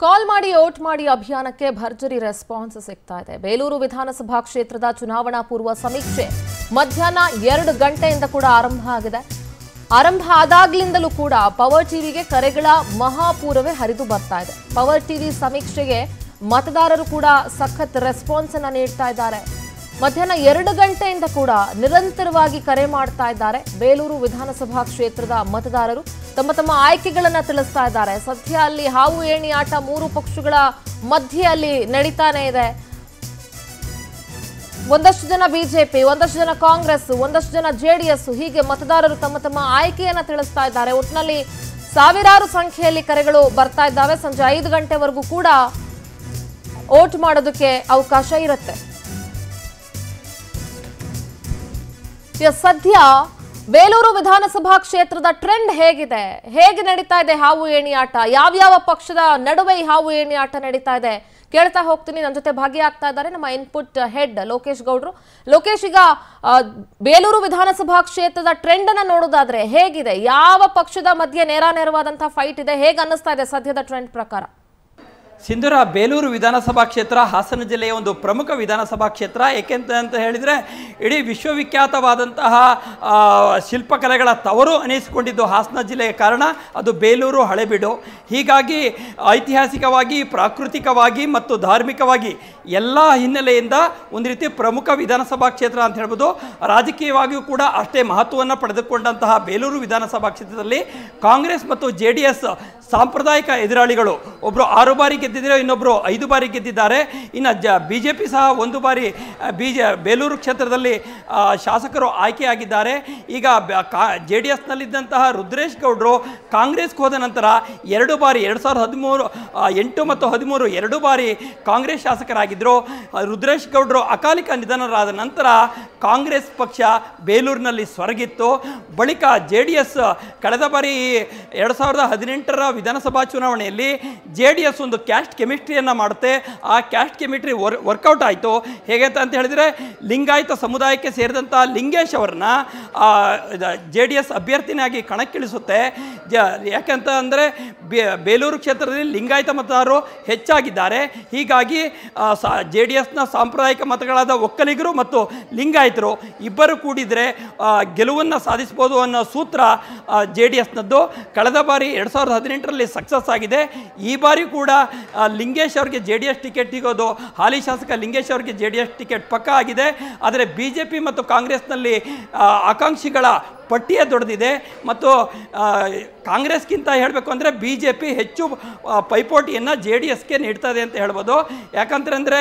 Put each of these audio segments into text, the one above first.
ಕಾಲ್ ಮಾಡಿ ಓಟ್ ಮಾಡಿ ಅಭಿಯಾನಕ್ಕೆ ಭರ್ಜರಿ ರೆಸ್ಪಾನ್ಸ್ ಸಿಗ್ತಾ ಇದೆ ಬೇಲೂರು ವಿಧಾನಸಭಾ ಕ್ಷೇತ್ರದ ಚುನಾವಣಾ ಪೂರ್ವ ಸಮೀಕ್ಷೆ ಮಧ್ಯಾಹ್ನ ಎರಡು ಗಂಟೆಯಿಂದ ಕೂಡ ಆರಂಭ ಆಗಿದೆ ಆರಂಭ ಆದಾಗ್ಲಿಂದಲೂ ಕೂಡ ಪವರ್ ಟಿವಿಗೆ ಕರೆಗಳ ಮಹಾಪೂರವೇ ಹರಿದು ಬರ್ತಾ ಇದೆ ಪವರ್ ಟಿವಿ ಸಮೀಕ್ಷೆಗೆ ಮತದಾರರು ಕೂಡ ಸಖತ್ ರೆಸ್ಪಾನ್ಸ್ ಅನ್ನ ನೀಡ್ತಾ ಇದ್ದಾರೆ ಮಧ್ಯಾಹ್ನ ಎರಡು ಗಂಟೆಯಿಂದ ಕೂಡ ನಿರಂತರವಾಗಿ ಕರೆ ಮಾಡ್ತಾ ಇದ್ದಾರೆ ಬೇಲೂರು ವಿಧಾನಸಭಾ ಕ್ಷೇತ್ರದ ಮತದಾರರು ತಮ್ಮ ತಮ್ಮ ಆಯ್ಕೆಗಳನ್ನ ತಿಳಿಸ್ತಾ ಇದ್ದಾರೆ ಸದ್ಯ ಅಲ್ಲಿ ಹಾವು ಏಣಿ ಆಟ ಮೂರು ಪಕ್ಷಗಳ ಮಧ್ಯೆ ಅಲ್ಲಿ ನಡೀತಾನೆ ಇದೆ ಒಂದಷ್ಟು ಜನ ಬಿಜೆಪಿ ಒಂದಷ್ಟು ಜನ ಕಾಂಗ್ರೆಸ್ ಒಂದಷ್ಟು ಜನ ಜೆಡಿಎಸ್ ಹೀಗೆ ಮತದಾರರು ತಮ್ಮ ತಮ್ಮ ಆಯ್ಕೆಯನ್ನ ತಿಳಿಸ್ತಾ ಇದ್ದಾರೆ ಒಟ್ಟಿನಲ್ಲಿ ಸಾವಿರಾರು ಸಂಖ್ಯೆಯಲ್ಲಿ ಕರೆಗಳು ಬರ್ತಾ ಇದ್ದಾವೆ ಸಂಜೆ ಐದು ಗಂಟೆವರೆಗೂ ಕೂಡ ವೋಟ್ ಮಾಡೋದಕ್ಕೆ ಅವಕಾಶ ಇರುತ್ತೆ ಎಸ್, ಸದ್ಯ ಬೇಲೂರು ವಿಧಾನಸಭಾ ಕ್ಷೇತ್ರದ ಟ್ರೆಂಡ್ ಹೇಗಿದೆ ಹೇಗೆ ನಡೀತಾ ಇದೆ ಹಾವು ಏಣಿ ಆಟ ಯಾವ್ಯಾವ ಪಕ್ಷದ ನಡುವೆ ಈ ಹಾವು ಏಣಿ ಆಟ ನಡೀತಾ ಇದೆ ಕೇಳ್ತಾ ಹೋಗ್ತೀನಿ ನನ್ನ ಜೊತೆ ಭಾಗಿಯಾಗ್ತಾ ಇದ್ದಾರೆ ನಮ್ಮ ಇನ್ಪುಟ್ ಹೆಡ್ ಲೋಕೇಶ್ ಗೌಡ್ರು ಲೋಕೇಶ್ ಈಗ ಆ, ಬೇಲೂರು ವಿಧಾನಸಭಾ ಕ್ಷೇತ್ರದ ಟ್ರೆಂಡ್ ಅನ್ನ ನೋಡೋದಾದ್ರೆ ಹೇಗಿದೆ ಯಾವ ಪಕ್ಷದ ಮಧ್ಯೆ ನೇರ ನೇರವಾದಂತಹ ಫೈಟ್ ಇದೆ ಹೇಗೆ ಅನ್ನಿಸ್ತಾ ಇದೆ ಸದ್ಯದ ಟ್ರೆಂಡ್ ಪ್ರಕಾರ ಸಿಂಧೂರ ಬೇಲೂರು ವಿಧಾನಸಭಾ ಕ್ಷೇತ್ರ ಹಾಸನ ಜಿಲ್ಲೆಯ ಒಂದು ಪ್ರಮುಖ ವಿಧಾನಸಭಾ ಕ್ಷೇತ್ರ ಏಕೆಂತ ಅಂತ ಹೇಳಿದರೆ ಇಡೀ ವಿಶ್ವವಿಖ್ಯಾತವಾದಂತಹ ಆ, ಶಿಲ್ಪಕಲೆಗಳ ತವರು ಅನಿಸಿಕೊಂಡಿದ್ದು ಹಾಸನ ಜಿಲ್ಲೆಯ ಕಾರಣ ಅದು ಬೇಲೂರು ಹಳೆಬೀಡು ಹೀಗಾಗಿ ಐತಿಹಾಸಿಕವಾಗಿ ಪ್ರಾಕೃತಿಕವಾಗಿ ಮತ್ತು ಧಾರ್ಮಿಕವಾಗಿ ಎಲ್ಲ ಹಿನ್ನೆಲೆಯಿಂದ ಒಂದು ರೀತಿ ಪ್ರಮುಖ ವಿಧಾನಸಭಾ ಕ್ಷೇತ್ರ ಅಂತ ಹೇಳ್ಬೋದು ರಾಜಕೀಯವಾಗಿಯೂ ಕೂಡ ಅಷ್ಟೇ ಮಹತ್ವವನ್ನು ಪಡೆದುಕೊಂಡಂತಹ ಬೇಲೂರು ವಿಧಾನಸಭಾ ಕ್ಷೇತ್ರದಲ್ಲಿ ಕಾಂಗ್ರೆಸ್ ಮತ್ತು ಜೆ ಡಿ ಎಸ್ ಸಾಂಪ್ರದಾಯಿಕ ಎದುರಾಳಿಗಳು ಒಬ್ಬರು ಆರು ಬಾರಿ ಗೆದ್ದಿದ್ರೆ ಇನ್ನೊಬ್ಬರು ಐದು ಬಾರಿ ಗೆದ್ದಿದ್ದಾರೆ ಇನ್ನು ಜ ಬಿ ಜೆ ಪಿ ಸಹ ಒಂದು ಬಾರಿ ಬಿ ಜೆ ಬೇಲೂರು ಕ್ಷೇತ್ರದಲ್ಲಿ ಆ, ಶಾಸಕರು ಆಯ್ಕೆಯಾಗಿದ್ದಾರೆ ಈಗ ಜೆ ಡಿ ಎಸ್ನಲ್ಲಿದ್ದಂತಹ ರುದ್ರೇಶ್ ಗೌಡರು ಕಾಂಗ್ರೆಸ್ಗೆ ಹೋದ ನಂತರ ಎರಡು ಬಾರಿ ಎರಡು ಸಾವಿರದ ಹದಿಮೂರು ಆ, ಎಂಟು ಮತ್ತು ಹದಿಮೂರು ಎರಡು ಬಾರಿ ಕಾಂಗ್ರೆಸ್ ಶಾಸಕರಾಗಿದ್ದರು ಆ, ರುದ್ರೇಶ್ ಗೌಡರು ಅಕಾಲಿಕ ನಿಧನರಾದ ನಂತರ ಕಾಂಗ್ರೆಸ್ ಪಕ್ಷ ಬೇಲೂರಿನಲ್ಲಿ ಸ್ವರ್ಗಿತ್ತು ಬಳಿಕ ಜೆ ಡಿ ಎಸ್ ಕಳೆದ ಬಾರಿ ಎರಡು ಸಾವಿರದ ಹದಿನೆಂಟರ ವಿಧಾನಸಭಾ ಚುನಾವಣೆಯಲ್ಲಿ ಜೆ ಡಿ ಎಸ್ ಒಂದು ಕ್ಯಾಸ್ಟ್ ಕೆಮಿಸ್ಟ್ರಿಯನ್ನು ಮಾಡುತ್ತೆ ಆ ಕ್ಯಾಸ್ಟ್ ಕೆಮಿಸ್ಟ್ರಿ ವರ್ ವರ್ಕೌಟ್ ಆಯಿತು ಹೇಗೆ ಅಂತ ಅಂತ ಹೇಳಿದರೆ ಲಿಂಗಾಯತ ಸಮುದಾಯಕ್ಕೆ ಸೇರಿದಂಥ ಲಿಂಗೇಶ್ ಅವರನ್ನ ಜೆ ಡಿ ಎಸ್ ಅಭ್ಯರ್ಥಿನಾಗಿ ಕಣಕ್ಕಿಳಿಸುತ್ತೆ ಜ ಯಾಕಂತ ಅಂದರೆ ಬೇಲೂರು ಕ್ಷೇತ್ರದಲ್ಲಿ ಲಿಂಗಾಯತ ಮತದಾರರು ಹೆಚ್ಚಾಗಿದ್ದಾರೆ ಹೀಗಾಗಿ ಜೆ ಡಿ ಎಸ್ನ ಸಾಂಪ್ರದಾಯಿಕ ಮತಗಳಾದ ಒಕ್ಕಲಿಗರು ಮತ್ತು ಲಿಂಗಾಯತರು ಇಬ್ಬರು ಕೂಡಿದರೆ ಗೆಲುವನ್ನು ಸಾಧಿಸ್ಬೋದು ಅನ್ನೋ ಸೂತ್ರ ಜೆ ಡಿ ಎಸ್ನದ್ದು ಕಳೆದ ಬಾರಿ ಎರಡು ಸಾವಿರದ ಹದಿನೆಂಟರಲ್ಲಿ ಸಕ್ಸಸ್ ಆಗಿದೆ ಈ ಬಾರಿ ಕೂಡ ಆ, ಲಿಂಗೇಶ್ ಅವರಿಗೆ ಜೆ ಡಿ ಎಸ್ ಟಿಕೆಟ್ ಸಿಗೋದು ಹಾಲಿ ಶಾಸಕ ಲಿಂಗೇಶ್ ಅವರಿಗೆ ಜೆ ಡಿ ಎಸ್ ಟಿಕೆಟ್ ಪಕ್ಕ ಆಗಿದೆ ಆದರೆ ಬಿ ಜೆ ಪಿ ಮತ್ತು ಕಾಂಗ್ರೆಸ್ನಲ್ಲಿ ಆ, ಆಕಾಂಕ್ಷಿಗಳ ಪಟ್ಟಿಯೇ ದೊಡ್ಡದಿದೆ ಮತ್ತು ಆ, ಕಾಂಗ್ರೆಸ್ಗಿಂತ ಹೇಳಬೇಕು ಅಂದರೆ ಬಿ ಜೆ ಪಿ ಹೆಚ್ಚು ಆ, ಪೈಪೋಟಿಯನ್ನು ಜೆ ಡಿ ಎಸ್ಗೆ ನೀಡ್ತದೆ ಅಂತ ಹೇಳ್ಬೋದು ಯಾಕಂತಂದರೆ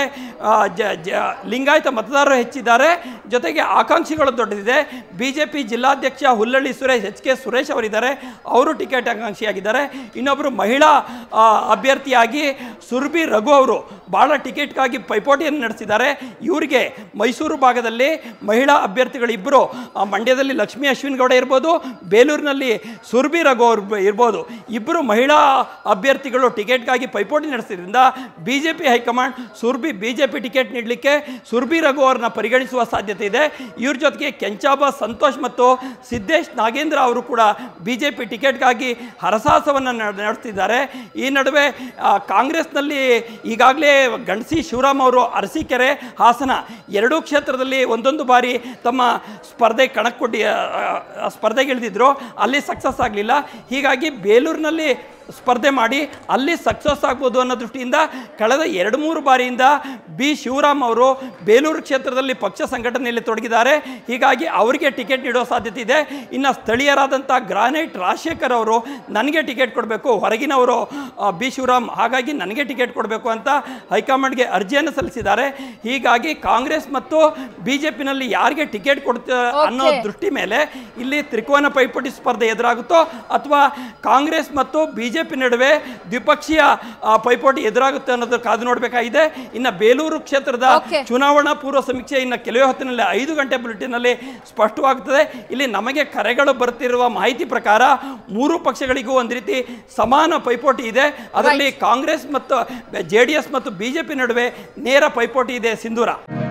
ಜ ಜ ಲಿಂಗಾಯತ ಮತದಾರರು ಹೆಚ್ಚಿದ್ದಾರೆ ಜೊತೆಗೆ ಆಕಾಂಕ್ಷಿಗಳು ದೊಡ್ಡದಿದೆ ಬಿ ಜೆ ಪಿ ಜಿಲ್ಲಾಧ್ಯಕ್ಷ ಹುಲ್ಲಳ್ಳಿ ಸುರೇಶ್ ಎಚ್ ಕೆ ಸುರೇಶ್ ಅವರಿದ್ದಾರೆ ಅವರು ಟಿಕೆಟ್ ಆಕಾಂಕ್ಷಿಯಾಗಿದ್ದಾರೆ ಇನ್ನೊಬ್ಬರು ಮಹಿಳಾ ಆ, ಅಭ್ಯರ್ಥಿಯಾಗಿ ಸುರ್ಬಿ ರಘು ಅವರು ಭಾಳ ಟಿಕೆಟ್ಗಾಗಿ ಪೈಪೋಟಿಯನ್ನು ನಡೆಸಿದ್ದಾರೆ ಇವರಿಗೆ ಮೈಸೂರು ಭಾಗದಲ್ಲಿ ಮಹಿಳಾ ಅಭ್ಯರ್ಥಿಗಳಿಬ್ಬರು ಆ, ಮಂಡ್ಯದಲ್ಲಿ ಲಕ್ಷ್ಮೀ ಅಶ್ವಿನ್ ಗೌಡ ಇರ್ಬೋದು ಬೇಲೂರಿನಲ್ಲಿ ಸುರ್ಬಿ ರಘು ಅವ್ರು ಬ- ಇರ್ಬೋದು ಇಬ್ಬರು ಮಹಿಳಾ ಅಭ್ಯರ್ಥಿಗಳು ಟಿಕೆಟ್ಗಾಗಿ ಪೈಪೋಟಿ ನಡೆಸಿದ್ರಿಂದ B J P high command Surbhi B J P ticket ನೀಡಲಿಕ್ಕೆ ಸುರ್ಬಿ ರಘು ಅವ್ರನ್ನ ಪರಿಗಣಿಸುವ ಸಾಧ್ಯತೆ ಇದೆ ಇವ್ರ ಜೊತೆಗೆ ಕೆಂಚಾಬ ಸಂತೋಷ್ ಮತ್ತು ಸಿದ್ದೇಶ್ ನಾಗೇಂದ್ರ ಅವರು ಕೂಡ ಬಿ ಜೆ ಪಿ ಟಿಕೆಟ್ಗಾಗಿ ಹರಸಾಹಸವನ್ನು ನಡೆಸ್ತಿದ್ದಾರೆ ಈ ನಡುವೆ ಆ, ಕಾಂಗ್ರೆಸ್ನಲ್ಲಿ ಈಗಾಗಲೇ ಗಣಸಿ ಶಿವರಾಮ್ ಅವರು ಅರಸೀಕೆರೆ ಹಾಸನ ಎರಡೂ ಕ್ಷೇತ್ರದಲ್ಲಿ ಒಂದೊಂದು ಬಾರಿ ತಮ್ಮ ಸ್ಪರ್ಧೆ ಕಣಕ್ಕೊಡ್ಡಿ ಆ, ಆ, ಸ್ಪರ್ಧೆಗೆ ಇಳಿದಿದ್ರು ಅಲ್ಲಿ ಸಕ್ಸಸ್ ಆಗಲಿಲ್ಲ ಹೀಗಾಗಿ ಬೇಲೂರಿನಲ್ಲಿ ಸ್ಪರ್ಧೆ ಮಾಡಿ ಅಲ್ಲಿ ಸಕ್ಸಸ್ ಆಗ್ಬೋದು ಅನ್ನೋ ದೃಷ್ಟಿಯಿಂದ ಕಳೆದ ಎರಡು ಮೂರು ಬಾರಿಯಿಂದ ಬಿ ಶಿವರಾಮ್ ಅವರು ಬೇಲೂರು ಕ್ಷೇತ್ರದಲ್ಲಿ ಪಕ್ಷ ಸಂಘಟನೆಯಲ್ಲಿ ತೊಡಗಿದ್ದಾರೆ ಹೀಗಾಗಿ ಅವರಿಗೆ ಟಿಕೆಟ್ ನೀಡೋ ಸಾಧ್ಯತೆ ಇದೆ ಇನ್ನು ಸ್ಥಳೀಯರಾದಂಥ ಗ್ರಾನೈಟ್ ರಾಜಶೇಖರ್ ಅವರು ನನಗೆ ಟಿಕೆಟ್ ಕೊಡಬೇಕು ಹೊರಗಿನವರು ಆ, ಬಿ ಶಿವರಾಮ್ ಹಾಗಾಗಿ ನನಗೆ ಟಿಕೆಟ್ ಕೊಡಬೇಕು ಅಂತ ಹೈಕಮಾಂಡ್ಗೆ ಅರ್ಜಿಯನ್ನು ಸಲ್ಲಿಸಿದ್ದಾರೆ ಹೀಗಾಗಿ ಕಾಂಗ್ರೆಸ್ ಮತ್ತು ಬಿ ಜೆ ಪಿನಲ್ಲಿ ಯಾರಿಗೆ ಟಿಕೆಟ್ ಕೊಡ್ತ ಅನ್ನೋ Okay. ದೃಷ್ಟಿ ಮೇಲೆ ಇಲ್ಲಿ ತ್ರಿಕೋನ ಪೈಪೋಟಿ ಸ್ಪರ್ಧೆ ಎದುರಾಗುತ್ತೋ ಅಥವಾ ಕಾಂಗ್ರೆಸ್ ಮತ್ತು ಬಿ ಜೆ ಪಿ ನಡುವೆ ದ್ವಿಪಕ್ಷೀಯ ಆ, ಪೈಪೋಟಿ ಎದುರಾಗುತ್ತೆ ಅನ್ನೋದು ಕಾದು ನೋಡಬೇಕಾಗಿದೆ ಇನ್ನು ಬೇಲೂರು ಕ್ಷೇತ್ರದ Okay. ಚುನಾವಣಾ ಪೂರ್ವ ಸಮೀಕ್ಷೆ ಇನ್ನು ಕೆಲವೇ ಹೊತ್ತಿನಲ್ಲಿ ಐದು ಗಂಟೆ ಬುಲೆಟಿನಲ್ಲಿ ಸ್ಪಷ್ಟವಾಗುತ್ತದೆ ಇಲ್ಲಿ ನಮಗೆ ಕರೆಗಳು ಬರ್ತಿರುವ ಮಾಹಿತಿ ಪ್ರಕಾರ ಮೂರು ಪಕ್ಷಗಳಿಗೂ ಒಂದು ರೀತಿ ಸಮಾನ ಪೈಪೋಟಿ ಇದೆ ಅದರಲ್ಲಿ ಕಾಂಗ್ರೆಸ್ ಮತ್ತು ಜೆ ಡಿ ಎಸ್ ಮತ್ತು ಬಿ ಜೆ ಪಿ ನಡುವೆ ನೇರ ಪೈಪೋಟಿ ಇದೆ ಸಿಂಧೂರ